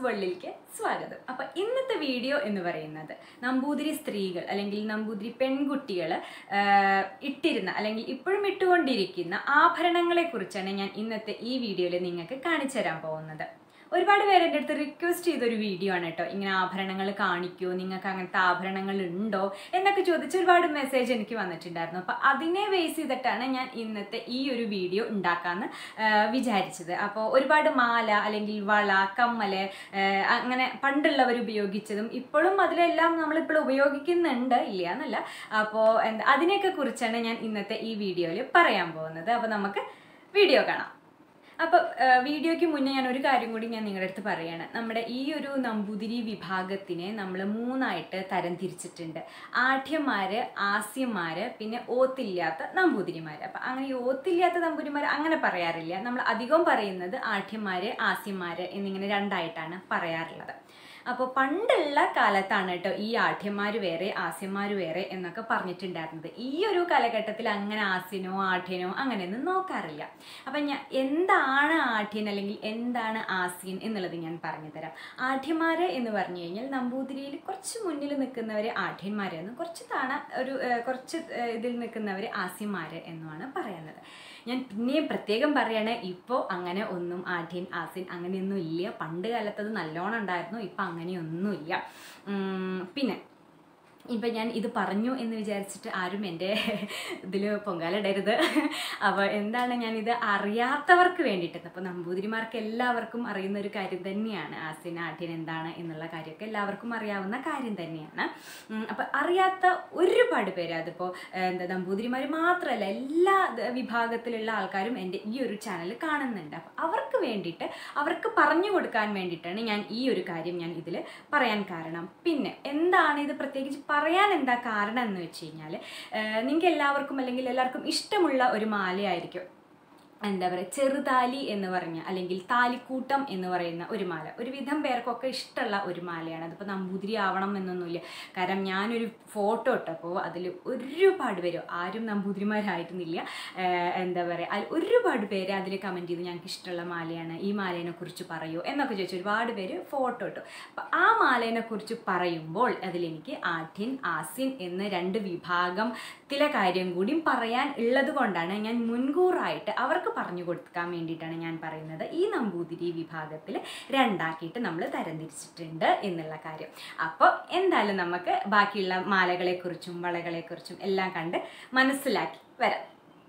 വേൾഡിലേക്ക് സ്വാഗതം അപ്പൊ ഇന്നത്തെ വീഡിയോ എന്ന് പറയുന്നത് നമ്പൂതിരി സ്ത്രീകൾ അല്ലെങ്കിൽ നമ്പൂതിരി പെൺകുട്ടികൾ ഇട്ടിരുന്ന അല്ലെങ്കിൽ ഇപ്പോഴും ഇട്ടുകൊണ്ടിരിക്കുന്ന ആഭരണങ്ങളെ കുറിച്ചാണ് ഞാൻ ഇന്നത്തെ ഈ വീഡിയോയിൽ നിങ്ങൾക്ക് കാണിച്ചു തരാൻ പോകുന്നത് ഒരുപാട് പേര് എൻ്റെ അടുത്ത് റിക്വസ്റ്റ് ചെയ്തൊരു വീഡിയോ ആണ് കേട്ടോ ഇങ്ങനെ ആഭരണങ്ങൾ കാണിക്കുമോ നിങ്ങൾക്ക് അങ്ങനത്തെ ആഭരണങ്ങൾ ഉണ്ടോ എന്നൊക്കെ ചോദിച്ച് ഒരുപാട് മെസ്സേജ് എനിക്ക് വന്നിട്ടുണ്ടായിരുന്നു അപ്പോൾ അതിനെ ബേസ് ചെയ്തിട്ടാണ് ഞാൻ ഇന്നത്തെ ഈ ഒരു വീഡിയോ ഉണ്ടാക്കാമെന്ന് വിചാരിച്ചത് അപ്പോൾ ഒരുപാട് മാല അല്ലെങ്കിൽ വള കമ്മല് ആ, അങ്ങനെ പണ്ടുള്ളവർ ഉപയോഗിച്ചതും ഇപ്പോഴും അതിലെല്ലാം നമ്മളിപ്പോൾ ഉപയോഗിക്കുന്നുണ്ട് ഇല്ല എന്നല്ല അപ്പോൾ എന്താ അതിനെയൊക്കെ കുറിച്ചാണ് ഞാൻ ഇന്നത്തെ ഈ വീഡിയോയിൽ പറയാൻ പോകുന്നത് അപ്പോൾ നമുക്ക് വീഡിയോ കാണാം അപ്പോൾ വീഡിയോയ്ക്ക് മുന്നേ ഞാൻ ഒരു കാര്യം കൂടി ഞാൻ നിങ്ങളുടെ അടുത്ത് പറയാണ് നമ്മുടെ ഈ ഒരു നമ്പൂതിരി വിഭാഗത്തിനെ നമ്മൾ മൂന്നായിട്ട് തരം തിരിച്ചിട്ടുണ്ട് ആഠ്യന്മാര് ആസ്യന്മാര് പിന്നെ ഓത്തില്ലാത്ത നമ്പൂതിരിമാര് അപ്പം അങ്ങനെ ഈ ഓത്തില്ലാത്ത നമ്പൂതിരിമാർ അങ്ങനെ പറയാറില്ല നമ്മൾ അധികം പറയുന്നത് ആഠ്യന്മാര് ആസ്യന്മാര് എന്നിങ്ങനെ രണ്ടായിട്ടാണ് പറയാറുള്ളത് അപ്പോൾ പണ്ടുള്ള കാലത്താണ് കേട്ടോ ഈ ആഠ്യന്മാർ വേറെ ആസ്യന്മാർ വേറെ എന്നൊക്കെ പറഞ്ഞിട്ടുണ്ടായിരുന്നത് ഈ ഒരു കാലഘട്ടത്തിൽ അങ്ങനെ ആസ്യനോ ആഠ്യനോ അങ്ങനെയൊന്നും നോക്കാറില്ല അപ്പം ഞാൻ എന്താണ് ആഠ്യൻ അല്ലെങ്കിൽ എന്താണ് ആസ്യൻ എന്നുള്ളത് ഞാൻ പറഞ്ഞു തരാം ആഠ്യന്മാർ എന്ന് പറഞ്ഞു കഴിഞ്ഞാൽ നമ്പൂതിരിയിൽ കുറച്ച് മുന്നിൽ നിൽക്കുന്നവർ ആഠ്യന്മാരെന്നും കുറച്ച് താണ ഒരു ഏഹ്, കുറച്ച് ഏഹ്, ഇതിൽ നിൽക്കുന്നവർ ആസ്യന്മാർ എന്നുമാണ് പറയുന്നത് ഞാൻ പിന്നെയും പ്രത്യേകം പറയാണ് ഇപ്പോൾ അങ്ങനെ ഒന്നും ആഠ്യൻ ആസിൻ അങ്ങനെയൊന്നും ഇല്ല പണ്ട് കാലത്ത് അത് നല്ലോണം ഉണ്ടായിരുന്നു ഇപ്പം അങ്ങനെയൊന്നുമില്ല ഉം, പിന്നെ ഇപ്പം ഞാൻ ഇത് പറഞ്ഞു എന്ന് വിചാരിച്ചിട്ട് ആരും എൻ്റെ ഇതിൽ പൊങ്കാലിടരുത് അപ്പോൾ എന്താണ് ഞാനിത് അറിയാത്തവർക്ക് വേണ്ടിയിട്ട് അപ്പോൾ നമ്പൂതിരിമാർക്ക് എല്ലാവർക്കും അറിയുന്ന ഒരു കാര്യം തന്നെയാണ് ആസിൻ ആഠ്യൻ എന്താണ് എന്നുള്ള കാര്യമൊക്കെ എല്ലാവർക്കും അറിയാവുന്ന കാര്യം തന്നെയാണ് അപ്പോൾ അറിയാത്ത ഒരുപാട് പേര് അതിപ്പോൾ എന്താ നമ്പൂതിരിമാർ മാത്രമല്ല എല്ലാ ദ- വിഭാഗത്തിലുള്ള ആൾക്കാരും എൻ്റെ ഈ ഒരു ചാനൽ കാണുന്നുണ്ട് അപ്പോൾ അവർക്ക് വേണ്ടിയിട്ട് അവർക്ക് പറഞ്ഞു കൊടുക്കാൻ വേണ്ടിയിട്ടാണ് ഞാൻ ഈ ഒരു കാര്യം ഞാൻ ഇതിൽ പറയാൻ കാരണം പിന്നെ എന്താണ് ഇത് പ്രത്യേകിച്ച് പറയാൻ എന്താ കാരണം എന്ന് വെച്ച് കഴിഞ്ഞാൽ നിങ്ങൾക്ക് എല്ലാവർക്കും അല്ലെങ്കിൽ എല്ലാവർക്കും ഇഷ്ടമുള്ള ഒരു മാലയായിരിക്കും എന്താ പറയുക ചെറുതാലി എന്ന് പറഞ്ഞ അല്ലെങ്കിൽ താലിക്കൂട്ടം എന്ന് പറയുന്ന ഒരു മാല ഒരുവിധം പേർക്കൊക്കെ ഇഷ്ടമുള്ള ഒരു മാലയാണ് അതിപ്പോൾ നമ്പൂതിരി ആവണം എന്നൊന്നുമില്ല കാരണം ഞാനൊരു ഫോട്ടോ ഇട്ടപ്പോൾ അതിൽ ഒരുപാട് പേര് ആരും നമ്പൂതിരിമാരായിരുന്നില്ല ഏഹ് എന്താ പറയുക അതിൽ ഒരുപാട് പേര് അതിൽ കമൻറ്റ് ചെയ്തു ഞങ്ങൾക്ക് ഇഷ്ടമുള്ള മാലയാണ് ഈ മാലേനെ കുറിച്ച് പറയൂ എന്നൊക്കെ ചോദിച്ചു ഒരുപാട് പേര് ഫോട്ടോ ഇട്ടു അപ്പം ആ മാലേനെ കുറിച്ച് പറയുമ്പോൾ അതിലെനിക്ക് ആഠ്യൻ ആസ്യൻ എന്ന രണ്ട് വിഭാഗത്തിലെ കാര്യം കൂടി പറയാൻ ഉള്ളത് കൊണ്ടാണ് ഞാൻ മുൻകൂറായിട്ട് അവർക്ക് പറഞ്ഞു കൊടുക്കാൻ വേണ്ടിയിട്ടാണ് ഞാൻ പറയുന്നത് ഈ നമ്പൂതിരി വിഭാഗത്തിൽ രണ്ടാക്കിയിട്ട് നമ്മൾ തരംതിരിച്ചിട്ടുണ്ട് എന്നുള്ള കാര്യം അപ്പോൾ എന്തായാലും നമുക്ക് ബാക്കിയുള്ള മാലകളെക്കുറിച്ചും വളകളെക്കുറിച്ചും എല്ലാം കണ്ട് മനസ്സിലാക്കി വരാം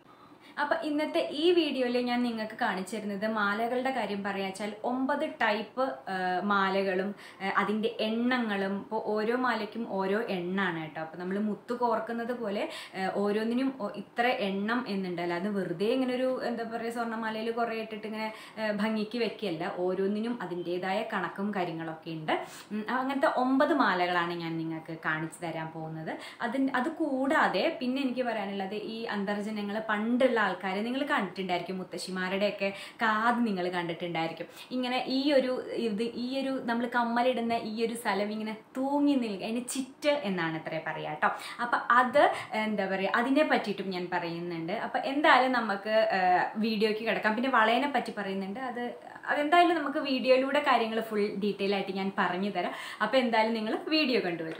അപ്പം ഇന്നത്തെ ഈ വീഡിയോയിൽ ഞാൻ നിങ്ങൾക്ക് കാണിച്ചു തരുന്നത് മാലകളുടെ കാര്യം പറയാച്ചാൽ ഒമ്പത് ടൈപ്പ് മാലകളും ആ, അതിൻ്റെ എണ്ണങ്ങളും ഇപ്പോൾ ഓരോ മാലയ്ക്കും ഓരോ എണ്ണാണ് കേട്ടോ അപ്പോൾ നമ്മൾ മുത്ത് കോർക്കുന്നത് പോലെ ആ, ഓരോന്നിനും ഒ- ഇത്ര എണ്ണം എന്നുണ്ട് അല്ലാതെ വെറുതെ ഇങ്ങനെ ഒരു എന്താ പറയുക സ്വർണ്ണമാലയിൽ കുറേ ഇട്ടിട്ട് ഇങ്ങനെ ആ, ഭംഗിക്ക് വെക്കുകയല്ല ഓരോന്നിനും അതിൻ്റേതായ കണക്കും കാര്യങ്ങളൊക്കെ ഉണ്ട് ഉം, അങ്ങനത്തെ ഒമ്പത് മാലകളാണ് ഞാൻ നിങ്ങൾക്ക് കാണിച്ചു തരാൻ പോകുന്നത് അതിന് അത് കൂടാതെ പിന്നെ എനിക്ക് പറയാനുള്ളത് ഈ അന്തർജനങ്ങൾ പണ്ടുള്ള ആൾക്കാരെ നിങ്ങൾ കണ്ടിട്ടുണ്ടായിരിക്കും മുത്തശ്ശിമാരുടെയൊക്കെ കാത് നിങ്ങൾ കണ്ടിട്ടുണ്ടായിരിക്കും ഇങ്ങനെ ഈ ഒരു ഇത് ഈ ഒരു നമ്മൾ കമ്മലിടുന്ന ഈ ഒരു സ്ഥലം ഇങ്ങനെ തൂങ്ങി നിൽക്കുക അതിന് ചിറ്റ് എന്നാണ് അത്രേ പറയാം കേട്ടോ അപ്പം അത് എന്താ പറയുക അതിനെ പറ്റിയിട്ടും ഞാൻ പറയുന്നുണ്ട് അപ്പം എന്തായാലും നമുക്ക് ആ, വീഡിയോയ്ക്ക് കിടക്കാം പിന്നെ വളയനെ പറ്റി പറയുന്നുണ്ട് അത് അതെന്തായാലും നമുക്ക് വീഡിയോയിലൂടെ കാര്യങ്ങൾ ഫുൾ ഡീറ്റെയിൽ ആയിട്ട് ഞാൻ പറഞ്ഞു തരാം അപ്പോൾ എന്തായാലും നിങ്ങൾ വീഡിയോ കണ്ടുവരും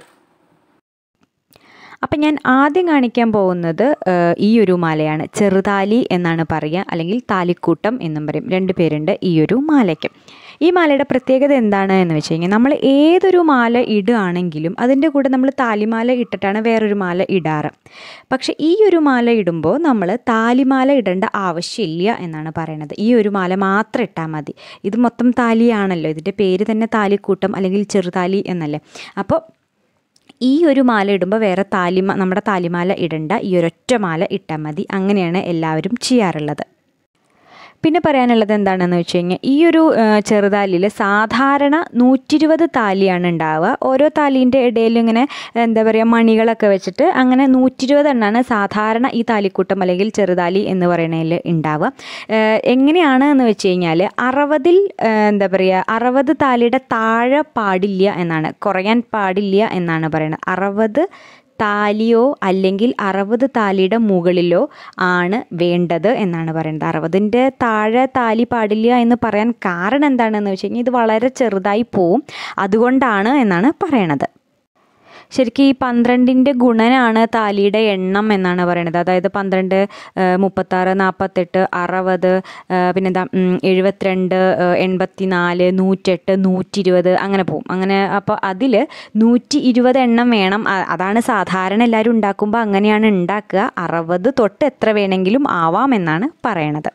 അപ്പം ഞാൻ ആദ്യം കാണിക്കാൻ പോകുന്നത് ആ, ഈ ഒരു മാലയാണ് ചെറുതാലി എന്നാണ് പറയുക അല്ലെങ്കിൽ താലിക്കൂട്ടം എന്നും പറയും രണ്ട് പേരുണ്ട് ഈ ഒരു മാലയ്ക്ക് ഈ മാലയുടെ പ്രത്യേകത എന്താണ് എന്ന് വെച്ച് കഴിഞ്ഞാൽ നമ്മൾ ഏതൊരു മാല ഇടുകയാണെങ്കിലും അതിൻ്റെ കൂടെ നമ്മൾ താലിമാല ഇട്ടിട്ടാണ് വേറൊരു മാല ഇടാറ് പക്ഷെ ഈ ഒരു മാല ഇടുമ്പോൾ നമ്മൾ താലിമാല ഇടേണ്ട ആവശ്യമില്ല എന്നാണ് പറയണത് ഈ ഒരു മാല മാത്രം ഇട്ടാൽ മതി ഇത് മൊത്തം താലിയാണല്ലോ ഇതിൻ്റെ പേര് തന്നെ താലിക്കൂട്ടം അല്ലെങ്കിൽ ചെറുതാലി എന്നല്ലേ അപ്പോൾ ഈ ഒരു മാല ഇടുമ്പോൾ വേറെ താലിമ നമ്മുടെ താലിമാല ഇടണ്ട ഈ ഒരൊറ്റ മാല ഇട്ടാൽ മതി അങ്ങനെയാണ് എല്ലാവരും ചെയ്യാറുള്ളത് പിന്നെ പറയാനുള്ളത് എന്താണെന്ന് വെച്ച് കഴിഞ്ഞാൽ ഈ ഒരു ചെറുതാലിയിൽ സാധാരണ നൂറ്റിരുപത് താലിയാണ് ഉണ്ടാവുക ഓരോ താലീൻ്റെ ഇടയിൽ ഇങ്ങനെ എന്താ പറയുക മണികളൊക്കെ വെച്ചിട്ട് അങ്ങനെ നൂറ്റിരുപത് എണ്ണമാണ് സാധാരണ ഈ താലിക്കൂട്ടം അല്ലെങ്കിൽ ചെറുതാലി എന്ന് പറയുന്നതിൽ ഉണ്ടാവുക ഏഹ് എങ്ങനെയാണ് എന്ന് വെച്ച് കഴിഞ്ഞാൽ അറുപതിൽ ഏഹ് എന്താ പറയുക അറുപത് താലിയുടെ താഴെ പാടില്ല എന്നാണ് കുറയാൻ പാടില്ല എന്നാണ് പറയുന്നത് അറുപത് താലിയോ അല്ലെങ്കിൽ അറുപത് താലിയുടെ മുകളിലോ ആണ് വേണ്ടത് എന്നാണ് പറയുന്നത് അറുപതിൻ്റെ താഴെ താലി പാടില്ല എന്ന് പറയാൻ കാരണം എന്താണെന്ന് വെച്ച് കഴിഞ്ഞാൽ ഇത് വളരെ ചെറുതായി പോവും അതുകൊണ്ടാണ് എന്നാണ് പറയണത് ശരിക്കും ഈ പന്ത്രണ്ടിൻ്റെ ഗുണനാണ് താലിയുടെ എണ്ണം എന്നാണ് പറയുന്നത് അതായത് പന്ത്രണ്ട് മുപ്പത്താറ് നാൽപ്പത്തെട്ട് അറുപത് പിന്നെന്താ ഉം, എഴുപത്തിരണ്ട് എൺപത്തി നാല് നൂറ്റെട്ട് നൂറ്റി ഇരുപത് അങ്ങനെ പോവും അങ്ങനെ അപ്പോൾ അതിൽ നൂറ്റി ഇരുപത് എണ്ണം വേണം അ- അതാണ് സാധാരണ എല്ലാവരും ഉണ്ടാക്കുമ്പോൾ അങ്ങനെയാണ് ഉണ്ടാക്കുക അറുപത് തൊട്ട് എത്ര വേണമെങ്കിലും ആവാം എന്നാണ് പറയണത്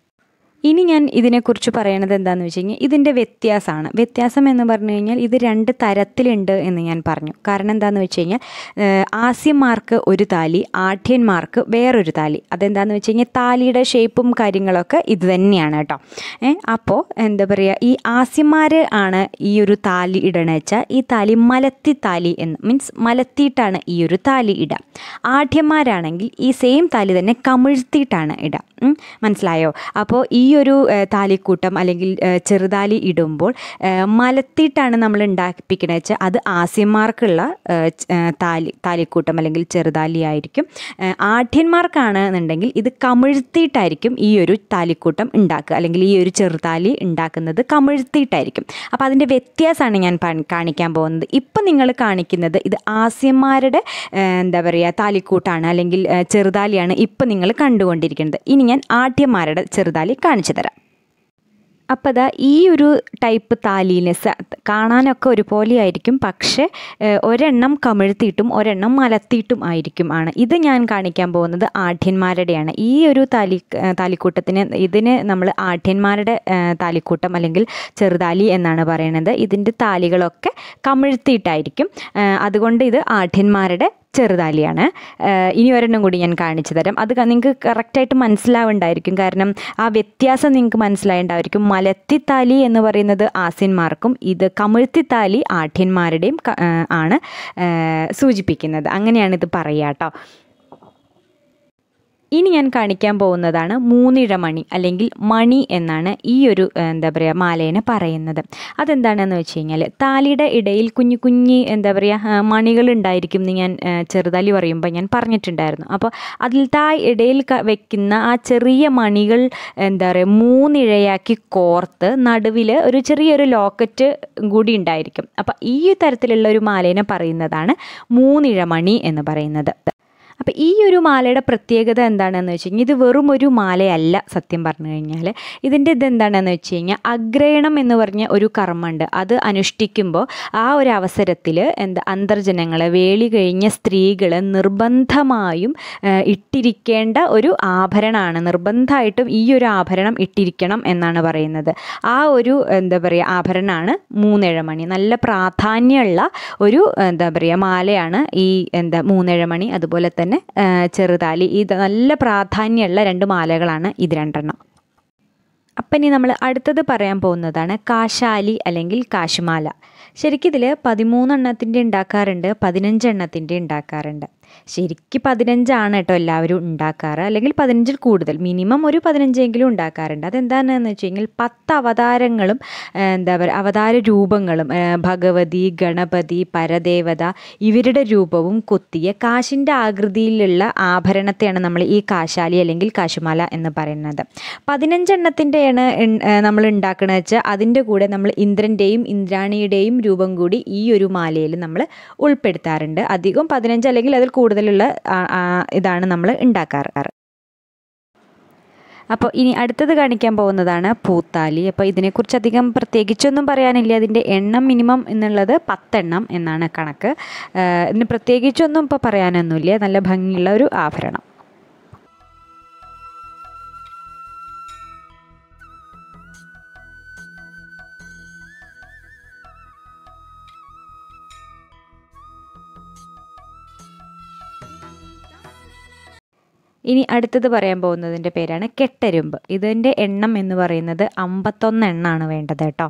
ഇനി ഞാൻ ഇതിനെക്കുറിച്ച് പറയണത് എന്താണെന്ന് വെച്ച് കഴിഞ്ഞാൽ ഇതിൻ്റെ വ്യത്യാസമാണ് വ്യത്യാസം എന്ന് പറഞ്ഞു കഴിഞ്ഞാൽ ഇത് രണ്ട് തരത്തിലുണ്ട് എന്ന് ഞാൻ പറഞ്ഞു കാരണം എന്താണെന്ന് വെച്ച് കഴിഞ്ഞാൽ ഏഹ്, ആസ്യന്മാർക്ക് ഒരു താലി ആഠ്യന്മാർക്ക് വേറൊരു താലി അതെന്താണെന്ന് വെച്ച് കഴിഞ്ഞാൽ താലിയുടെ ഷേപ്പും കാര്യങ്ങളൊക്കെ ഇത് തന്നെയാണ് കേട്ടോ ഏ അപ്പോൾ എന്താ പറയുക ഈ ആസ്യന്മാർ ആണ് ഈ ഒരു താലി ഇടണ വെച്ചാൽ ഈ താലി മലത്തി താലി എന്ന് മീൻസ് മലത്തിയിട്ടാണ് ഈ ഒരു താലി ഇടുക ആഠ്യന്മാരാണെങ്കിൽ ഈ സെയിം താലി തന്നെ കമിഴ്ത്തിയിട്ടാണ് ഇടുക ഉം, മനസ്സിലായോ അപ്പോൾ ഈ ഒരു ഏഹ്, താലിക്കൂട്ടം അല്ലെങ്കിൽ ഏഹ്, ചെറുതാലി ഇടുമ്പോൾ ഏഹ്, മലത്തിയിട്ടാണ് നമ്മൾ ഉണ്ടാക്കിപ്പിക്കണത് വെച്ചാൽ അത് ആസ്യന്മാർക്കുള്ള ഏഹ്, ച- ഏഹ്, താലി താലിക്കൂട്ടം അല്ലെങ്കിൽ ചെറുതാലി ആയിരിക്കും ഏഹ്, ആഢ്യന്മാർക്കാണ് എന്നുണ്ടെങ്കിൽ ഇത് കമിഴ്ത്തിയിട്ടായിരിക്കും ഈ ഒരു താലിക്കൂട്ടം ഉണ്ടാക്കുക അല്ലെങ്കിൽ ഈ ഒരു ചെറുതാലി ഉണ്ടാക്കുന്നത് കമിഴ്ത്തിയിട്ടായിരിക്കും അപ്പോൾ അതിൻ്റെ വ്യത്യാസമാണ് ഞാൻ പ- കാണിക്കാൻ പോകുന്നത് ഇപ്പം നിങ്ങൾ കാണിക്കുന്നത് ഇത് ആസ്യന്മാരുടെ ഏഹ്, എന്താ പറയുക താലിക്കൂട്ടാണ് അല്ലെങ്കിൽ ഏഹ്, ചെറുതാലിയാണ് ഇപ്പം നിങ്ങൾ കണ്ടുകൊണ്ടിരിക്കുന്നത് ഇനി ഞാൻ ആഢ്യന്മാരുടെ ചെറുതാലി കാണിച്ചു തരാം അപ്പോൾ ദാ ഈ ഒരു ടൈപ്പ് താലീനെ സ കാണാനൊക്കെ ഒരുപോലെ ആയിരിക്കും പക്ഷേ ഏഹ്, ഒരെണ്ണം കമിഴ്ത്തിയിട്ടും ഒരെണ്ണം മലത്തിയിട്ടും ആയിരിക്കും ആണ് ഇത് ഞാൻ കാണിക്കാൻ പോകുന്നത് ആഢ്യന്മാരുടെയാണ് ഈ ഒരു താലി ഏഹ്, താലിക്കൂട്ടത്തിന് ഇതിന് നമ്മൾ ആഢ്യന്മാരുടെ ഏഹ്, താലിക്കൂട്ടം അല്ലെങ്കിൽ ചെറുതാലി എന്നാണ് പറയുന്നത് ഇതിൻ്റെ താലികളൊക്കെ കമിഴ്ത്തിയിട്ടായിരിക്കും ഏഹ്, അതുകൊണ്ട് ഇത് ആഢ്യന്മാരുടെ ചെറുതാലിയാണ് ഏഹ് ഇനി ഒരെണ്ണം കൂടി ഞാൻ കാണിച്ചു തരാം അത് നിങ്ങൾക്ക് കറക്റ്റായിട്ട് മനസ്സിലാവുണ്ടായിരിക്കും കാരണം ആ വ്യത്യാസം നിങ്ങൾക്ക് മനസ്സിലായിട്ടുണ്ടായിരിക്കും മലത്തിത്താലി എന്ന് പറയുന്നത് ആസ്യന്മാർക്കും ഇത് കമിഴ്ത്തിത്താലി ആഠ്യന്മാരുടെയും ക- ഏഹ് ആണ് ഏഹ് സൂചിപ്പിക്കുന്നത് അങ്ങനെയാണ് ഇത് പറയുക കേട്ടോ ഇനി ഞാൻ കാണിക്കാൻ പോകുന്നതാണ് മൂന്നിഴമണി അല്ലെങ്കിൽ മണി എന്നാണ് ഈ ഒരു ഏഹ്, എന്താ പറയുക മാലേനെ പറയുന്നത് അതെന്താണെന്ന് വെച്ച് കഴിഞ്ഞാൽ താലിയുടെ ഇടയിൽ കുഞ്ഞു കുഞ്ഞി എന്താ പറയുക മണികൾ ഉണ്ടായിരിക്കും എന്ന് ഞാൻ ഏഹ്, ചെറുതാലി പറയുമ്പോൾ ഞാൻ പറഞ്ഞിട്ടുണ്ടായിരുന്നു അപ്പോൾ അതിലത്തെ ആ ഇടയിൽ ക- വെക്കുന്ന ആ ചെറിയ മണികൾ എന്താ പറയുക മൂന്നിഴയാക്കി കോർത്ത് നടുവിൽ ഒരു ചെറിയൊരു ലോക്കറ്റ് കൂടി ഉണ്ടായിരിക്കും അപ്പോൾ ഈ തരത്തിലുള്ള ഒരു മാലേനെ പറയുന്നതാണ് മൂന്നിഴമണി എന്ന് പറയുന്നത് അപ്പോൾ ഈ ഒരു മാലയുടെ പ്രത്യേകത എന്താണെന്ന് വെച്ച് കഴിഞ്ഞാൽ ഇത് വെറും ഒരു മാലയല്ല സത്യം പറഞ്ഞു കഴിഞ്ഞാൽ ഇതിൻ്റെ ഇത് എന്താണെന്ന് വെച്ച് കഴിഞ്ഞാൽ അഗ്രയണം എന്ന് പറഞ്ഞ ഒരു കർമ്മമുണ്ട് അത് അനുഷ്ഠിക്കുമ്പോൾ ആ ഒരു അവസരത്തിൽ എന്താ അന്തർജനങ്ങൾ വേളി കഴിഞ്ഞ സ്ത്രീകൾ നിർബന്ധമായും ആ, ഇട്ടിരിക്കേണ്ട ഒരു ആഭരണമാണ് നിർബന്ധമായിട്ടും ഈ ഒരു ആഭരണം ഇട്ടിരിക്കണം എന്നാണ് പറയുന്നത് ആ ഒരു എന്താ പറയുക ആഭരണമാണ് മൂന്നിഴമണി നല്ല പ്രാധാന്യമുള്ള ഒരു എന്താ പറയുക മാലയാണ് ഈ എന്താ മൂന്നിഴമണി അതുപോലെ തന്നെ ആ, ചെറുതാലി ഇത് നല്ല പ്രാധാന്യമുള്ള രണ്ട് മാലകളാണ് ഇത് രണ്ടെണ്ണം അപ്പം ഇനി നമ്മൾ അടുത്തത് പറയാൻ പോകുന്നതാണ് കാശാലി അല്ലെങ്കിൽ കാശുമാല ശരിക്കും ഇതിൽ പതിമൂന്നെണ്ണത്തിൻ്റെ ഉണ്ടാക്കാറുണ്ട് പതിനഞ്ചെണ്ണത്തിൻ്റെ ഉണ്ടാക്കാറുണ്ട് ശരിക്കും പതിനഞ്ചാണ് കേട്ടോ എല്ലാവരും ഉണ്ടാക്കാറ് അല്ലെങ്കിൽ പതിനഞ്ചിൽ കൂടുതൽ മിനിമം ഒരു പതിനഞ്ചെങ്കിലും ഉണ്ടാക്കാറുണ്ട് അതെന്താണെന്ന് വെച്ച് കഴിഞ്ഞാൽ പത്ത് അവതാരങ്ങളും ആ, എന്താ പറയുക അവതാര രൂപങ്ങളും ആ, ഭഗവതി ഗണപതി പരദേവത ഇവരുടെ രൂപവും കൊത്തിയ കാശിൻ്റെ ആകൃതിയിലുള്ള ആഭരണത്തെയാണ് നമ്മൾ ഈ കാശാലി അല്ലെങ്കിൽ കാശുമാല എന്ന് പറയുന്നത് പതിനഞ്ചെണ്ണത്തിൻ്റെയാണ് നമ്മൾ ഉണ്ടാക്കണത് വെച്ചാൽ അതിൻ്റെ കൂടെ നമ്മൾ ഇന്ദ്രൻ്റെയും ഇന്ദ്രാണിയുടെയും രൂപം കൂടി ഈ ഒരു മാലയിൽ നമ്മൾ ഉൾപ്പെടുത്താറുണ്ട് അധികം പതിനഞ്ച് അല്ലെങ്കിൽ അതിൽ കൂടുതലുള്ള ആ, ആ, ഇതാണ് നമ്മൾ ഉണ്ടാക്കാറ് അപ്പോൾ ഇനി അടുത്തത് കാണിക്കാൻ പോകുന്നതാണ് പൂത്താലി അപ്പോൾ ഇതിനെക്കുറിച്ച് അധികം പ്രത്യേകിച്ചൊന്നും പറയാനില്ല അതിൻ്റെ എണ്ണം മിനിമം എന്നുള്ളത് പത്തെണ്ണം എന്നാണ് കണക്ക് ആ, ഇതിന് പ്രത്യേകിച്ചൊന്നും ഇപ്പോൾ പറയാനൊന്നുമില്ല നല്ല ഭംഗിയുള്ള ഒരു ആഭരണം ഇനി അടുത്തത് പറയാൻ പോകുന്നതിൻ്റെ പേരാണ് കെട്ടരുമ്പ് ഇതിൻ്റെ എണ്ണം എന്ന് പറയുന്നത് അമ്പത്തൊന്ന് എണ്ണമാണ് വേണ്ടത് കേട്ടോ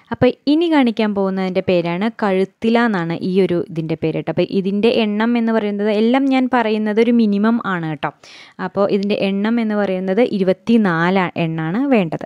അപ്പോൾ ഇനി കാണിക്കാൻ പോകുന്നതിൻ്റെ പേരാണ് കഴുത്തില എന്നാണ് ഈ ഒരു ഇതിൻ്റെ പേര് കേട്ടോ അപ്പോൾ ഇതിൻ്റെ എണ്ണം എന്ന് പറയുന്നത് എല്ലാം ഞാൻ പറയുന്നത് ഒരു മിനിമം ആണ് കേട്ടോ അപ്പോൾ ഇതിൻ്റെ എണ്ണം എന്ന് പറയുന്നത് ഇരുപത്തി നാല് എണ്ണാണ് വേണ്ടത്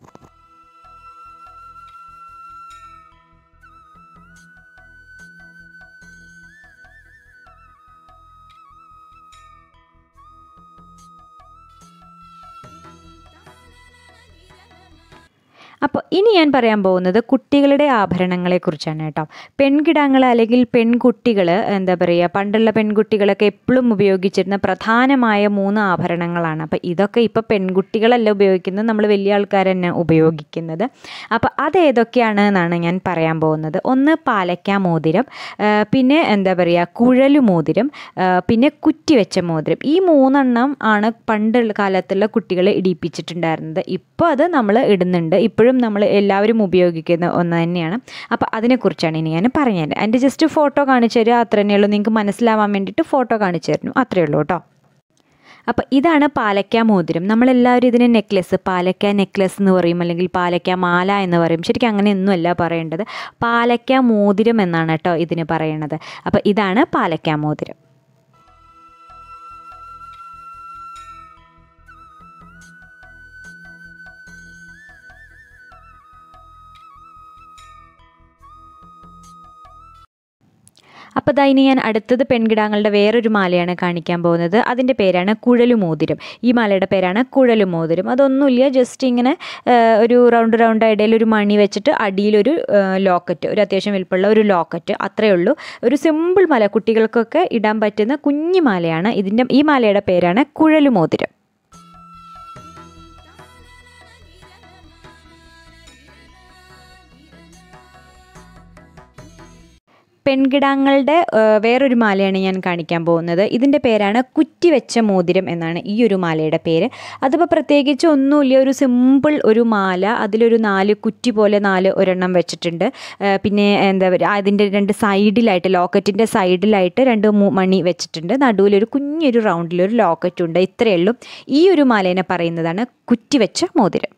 അപ്പോൾ ഇനി ഞാൻ പറയാൻ പോകുന്നത് കുട്ടികളുടെ ആഭരണങ്ങളെക്കുറിച്ചാണ് കേട്ടോ പെൺകിടാങ്ങൾ അല്ലെങ്കിൽ പെൺകുട്ടികൾ എന്താ പറയുക പണ്ടുള്ള പെൺകുട്ടികളൊക്കെ എപ്പോഴും ഉപയോഗിച്ചിരുന്ന പ്രധാനമായ മൂന്ന് ആഭരണങ്ങളാണ് അപ്പോൾ ഇതൊക്കെ ഇപ്പോൾ പെൺകുട്ടികളല്ല ഉപയോഗിക്കുന്നത് നമ്മൾ വലിയ ആൾക്കാർ തന്നെ ഉപയോഗിക്കുന്നത് അപ്പോൾ അതേതൊക്കെയാണ് എന്നാണ് ഞാൻ പറയാൻ പോകുന്നത് ഒന്ന് പാലക്ക മോതിരം ആ, പിന്നെ എന്താ പറയുക കുഴലു മോതിരം ആ, പിന്നെ കുറ്റിവെച്ച മോതിരം ഈ മൂന്നെണ്ണം ആണ് പണ്ടുള്ള കാലത്തുള്ള കുട്ടികളെ ഇടിപ്പിച്ചിട്ടുണ്ടായിരുന്നത് ഇപ്പോൾ അത് നമ്മൾ ഇടുന്നുണ്ട് ഇപ്പോഴും നമ്മൾ എല്ലാവരും ഉപയോഗിക്കുന്ന ഒന്ന് തന്നെയാണ് അപ്പോൾ അതിനെക്കുറിച്ചാണ് ഇനി ഞാൻ പറഞ്ഞത് അതിൻ്റെ ജസ്റ്റ് ഫോട്ടോ കാണിച്ചു തരിക അത്ര തന്നെയുള്ളൂ നിങ്ങൾക്ക് മനസ്സിലാവാൻ വേണ്ടിയിട്ട് ഫോട്ടോ കാണിച്ചു തരുന്നു അത്രയേ ഉള്ളൂ കേട്ടോ അപ്പോൾ ഇതാണ് പാലക്ക മോതിരം നമ്മളെല്ലാവരും ഇതിന് നെക്ലെസ് പാലക്ക നെക്ലെസ് എന്ന് പറയും അല്ലെങ്കിൽ പാലക്ക മാല എന്ന് പറയും ശരിക്കും അങ്ങനെയൊന്നുമല്ല പറയേണ്ടത് പാലക്ക മോതിരം എന്നാണ് കേട്ടോ ഇതിന് പറയണത് അപ്പോൾ ഇതാണ് പാലക്ക മോതിരം അപ്പോൾ ദാ ഇനി ഞാൻ അടുത്തത് പെൺകിടാങ്ങളുടെ വേറൊരു മാലയാണ് കാണിക്കാൻ പോകുന്നത് അതിൻ്റെ പേരാണ് കുഴലുമോതിരം ഈ മാലയുടെ പേരാണ് കുഴലുമോതിരം അതൊന്നുമില്ല ജസ്റ്റ് ഇങ്ങനെ ആ, ഒരു റൗണ്ട് റൗണ്ട് ഇടയിൽ ഒരു മണി വെച്ചിട്ട് അടിയിലൊരു ആ, ലോക്കറ്റ് ഒരു അത്യാവശ്യം വലിപ്പമുള്ള ഒരു ലോക്കറ്റ് അത്രയേ ഉള്ളൂ ഒരു സിമ്പിൾ മാല കുട്ടികൾക്കൊക്കെ ഇടാൻ പറ്റുന്ന കുഞ്ഞു മാലയാണ് ഇതിൻ്റെ ഈ മാലയുടെ പേരാണ് കുഴലുമോതിരം പെൺകിടാങ്ങളുടെ ആ, വേറൊരു മാലയാണ് ഞാൻ കാണിക്കാൻ പോകുന്നത് ഇതിൻ്റെ പേരാണ് കുറ്റിവെച്ച മോതിരം എന്നാണ് ഈ ഒരു മാലയുടെ പേര് അതിപ്പോൾ പ്രത്യേകിച്ച് ഒന്നുമില്ല ഒരു സിമ്പിൾ ഒരു മാല അതിലൊരു നാല് കുറ്റി പോലെ നാല് ഒരെണ്ണം വെച്ചിട്ടുണ്ട് ആ, പിന്നെ എന്താ പറയുക അതിൻ്റെ രണ്ട് സൈഡിലായിട്ട് ലോക്കറ്റിൻ്റെ സൈഡിലായിട്ട് രണ്ട് മൂ- മണി വെച്ചിട്ടുണ്ട് നടുവിലൊരു കുഞ്ഞൊരു റൗണ്ടിലൊരു ലോക്കറ്റ് ഉണ്ട് ഇത്രയേ ഉള്ളൂ ഈ ഒരു മാലേനെ പറയുന്നതാണ് കുറ്റിവെച്ച മോതിരം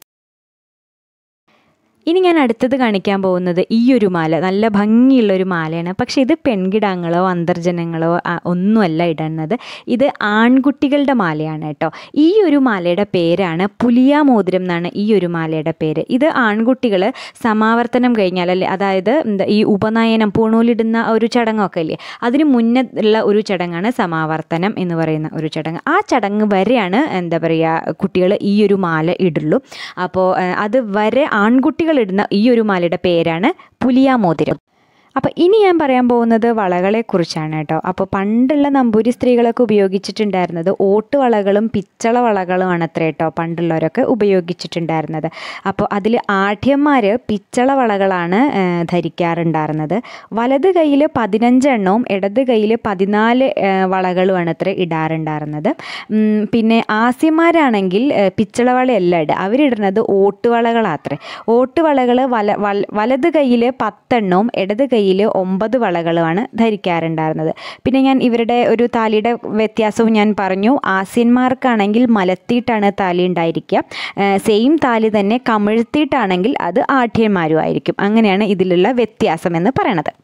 ഇനി ഞാൻ അടുത്തത് കാണിക്കാൻ പോകുന്നത് ഈ ഒരു മാല നല്ല ഭംഗിയുള്ള ഒരു മാലയാണ് പക്ഷേ ഇത് പെൺകിടാങ്ങളോ അന്തർജനങ്ങളോ ആ, ഒന്നുമല്ല ഇടുന്നത് ഇത് ആൺകുട്ടികളുടെ മാലയാണ് കേട്ടോ ഈ ഒരു മാലയുടെ പേരാണ് പുലിയ മോതിരം എന്നാണ് ഈ ഒരു മാലയുടെ പേര് ഇത് ആൺകുട്ടികൾ സമാവർത്തനം കഴിഞ്ഞാൽ അല്ലേ അതായത് എന്താ ഈ ഉപനയനം പൂണൂലിടുന്ന ഒരു ചടങ്ങൊക്കെ ഇല്ലേ അതിന് മുന്നേ ഉള്ള ഒരു ചടങ്ങാണ് സമാവർത്തനം എന്ന് പറയുന്ന ഒരു ചടങ്ങ് ആ ചടങ്ങ് വരെയാണ് എന്താ പറയുക കുട്ടികൾ ഈ ഒരു മാല ഇടുള്ളൂ അപ്പോൾ ഏഹ്, അത് വരെ ആൺകുട്ടികൾ ഇടുന്ന ഈ ഒരു മാലയുടെ പേരാണ് പുലിയ മോതിരം അപ്പോൾ ഇനി ഞാൻ പറയാൻ പോകുന്നത് വളകളെക്കുറിച്ചാണ് കേട്ടോ അപ്പോൾ പണ്ടുള്ള നമ്പൂരി സ്ത്രീകളൊക്കെ ഉപയോഗിച്ചിട്ടുണ്ടായിരുന്നത് ഓട്ട് വളകളും പിച്ചള വളകളുമാണ് അത്ര കേട്ടോ പണ്ടുള്ളവരൊക്കെ ഉപയോഗിച്ചിട്ടുണ്ടായിരുന്നത് അപ്പോൾ അതിൽ ആഢ്യന്മാർ പിച്ചള വളകളാണ് ഏഹ്, ധരിക്കാറുണ്ടായിരുന്നത് വലത് കയ്യിൽ പതിനഞ്ചെണ്ണവും ഇടത് കയ്യിൽ പതിനാല് ഏഹ്, വളകളുമാണ് അത്ര ഇടാറുണ്ടായിരുന്നത് ഉം, പിന്നെ ആസ്യന്മാരാണെങ്കിൽ ഏഹ്, പിച്ചള വളയല്ല ഇടുക അവരിടുന്നത് ഓട്ടുവളകളാത്രേ ഓട്ടുവളകൾ വല വല വലത് കയ്യിൽ പത്തെണ്ണവും ഇടത് കയ്യിൽ ഒമ്പത് വളകളുമാണ് ധരിക്കാറുണ്ടായിരുന്നത് പിന്നെ ഞാൻ ഇവരുടെ ഒരു താലിയുടെ വ്യത്യാസവും ഞാൻ പറഞ്ഞു ആസ്യന്മാർക്കാണെങ്കിൽ മലത്തിയിട്ടാണ് താലി ഉണ്ടായിരിക്കുക സെയിം താലി തന്നെ കമിഴ്ത്തിയിട്ടാണെങ്കിൽ അത് ആഠ്യന്മാരും ആയിരിക്കും അങ്ങനെയാണ് ഇതിലുള്ള വ്യത്യാസം എന്ന് പറയണത്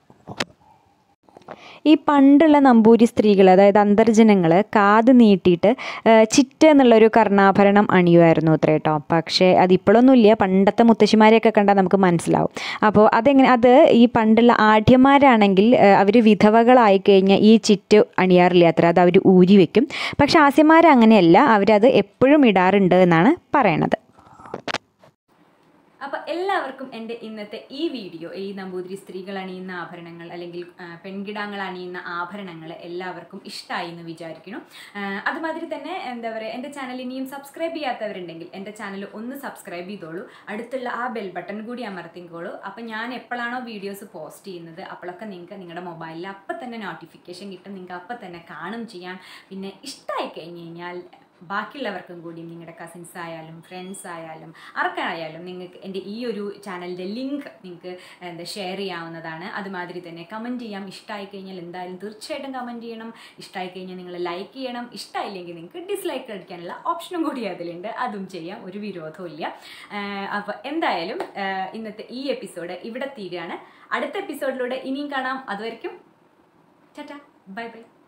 ഈ പണ്ടുള്ള നമ്പൂരി സ്ത്രീകൾ അതായത് അന്തർജനങ്ങൾ കാത് നീട്ടിയിട്ട് ആ, ചിറ്റ എന്നുള്ളൊരു കർണാഭരണം അണിയുമായിരുന്നു അത്ര കേട്ടോ പക്ഷേ അതിപ്പോഴൊന്നുമില്ല പണ്ടത്തെ മുത്തശ്ശിമാരെയൊക്കെ കണ്ടാൽ നമുക്ക് മനസ്സിലാവും അപ്പോൾ അതെങ്ങനെ അത് ഈ പണ്ടുള്ള ആഢ്യന്മാരാണെങ്കിൽ അവർ വിധവകളായി കഴിഞ്ഞാൽ ഈ ചിറ്റ് അണിയാറില്ല അത്ര അത് അവർ ഊരി വെക്കും പക്ഷേ ആസ്യന്മാർ അങ്ങനെയല്ല അവരത് എപ്പോഴും ഇടാറുണ്ട് എന്നാണ് പറയണത് അപ്പൊ എല്ലാവർക്കും എൻ്റെ ഇന്നത്തെ ഈ വീഡിയോ ഈ നമ്പൂതിരി സ്ത്രീകൾ അണിയുന്ന ആഭരണങ്ങൾ അല്ലെങ്കിൽ ആ, പെൺകിടാങ്ങൾ അണിയുന്ന ആഭരണങ്ങൾ എല്ലാവർക്കും ഇഷ്ടമായി എന്ന് വിചാരിക്കണം ആ, അതുമാതിരി തന്നെ എന്താ പറയുക എൻ്റെ ചാനൽ ഇനിയും സബ്സ്ക്രൈബ് ചെയ്യാത്തവരുണ്ടെങ്കിൽ എൻ്റെ ചാനൽ ഒന്ന് സബ്സ്ക്രൈബ് ചെയ്തോളൂ അടുത്തുള്ള ആ ബെൽ ബട്ടൺ കൂടി അമർത്തിക്കോളൂ അപ്പം ഞാൻ എപ്പോഴാണോ വീഡിയോസ് പോസ്റ്റ് ചെയ്യുന്നത് അപ്പോഴൊക്കെ നിങ്ങൾക്ക് നിങ്ങളുടെ മൊബൈലിൽ അപ്പം തന്നെ നോട്ടിഫിക്കേഷൻ കിട്ടും നിങ്ങൾക്ക് അപ്പം തന്നെ കാണും ചെയ്യാം പിന്നെ ഇഷ്ടമായി കഴിഞ്ഞ് കഴിഞ്ഞാൽ ബാക്കിയുള്ളവർക്കും കൂടി നിങ്ങളുടെ കസിൻസ് ആയാലും ഫ്രണ്ട്സ് ആയാലും ആർക്കായാലും നിങ്ങൾക്ക് എൻ്റെ ഈ ഒരു ചാനലിൻ്റെ ലിങ്ക് നിങ്ങൾക്ക് എന്താ ഷെയർ ചെയ്യാവുന്നതാണ് അതുമാതിരി തന്നെ കമൻറ്റ് ചെയ്യാം ഇഷ്ടമായി കഴിഞ്ഞാൽ എന്തായാലും തീർച്ചയായിട്ടും കമൻറ്റ് ചെയ്യണം ഇഷ്ടമായി കഴിഞ്ഞാൽ നിങ്ങൾ ലൈക്ക് ചെയ്യണം ഇഷ്ടമായില്ലെങ്കിൽ നിങ്ങൾക്ക് ഡിസ്ലൈക്ക് അടിക്കാനുള്ള ഓപ്ഷനും കൂടി അതിലുണ്ട് അതും ചെയ്യാം ഒരു വിരോധവും ഇല്ല അപ്പോൾ എന്തായാലും ആഹ് ഇന്നത്തെ ഈ എപ്പിസോഡ് ഇവിടെ തീരുകയാണ് അടുത്ത എപ്പിസോഡിലൂടെ ഇനിയും കാണാം അതുവരെയ്ക്കും ടാറ്റ ബൈ ബൈ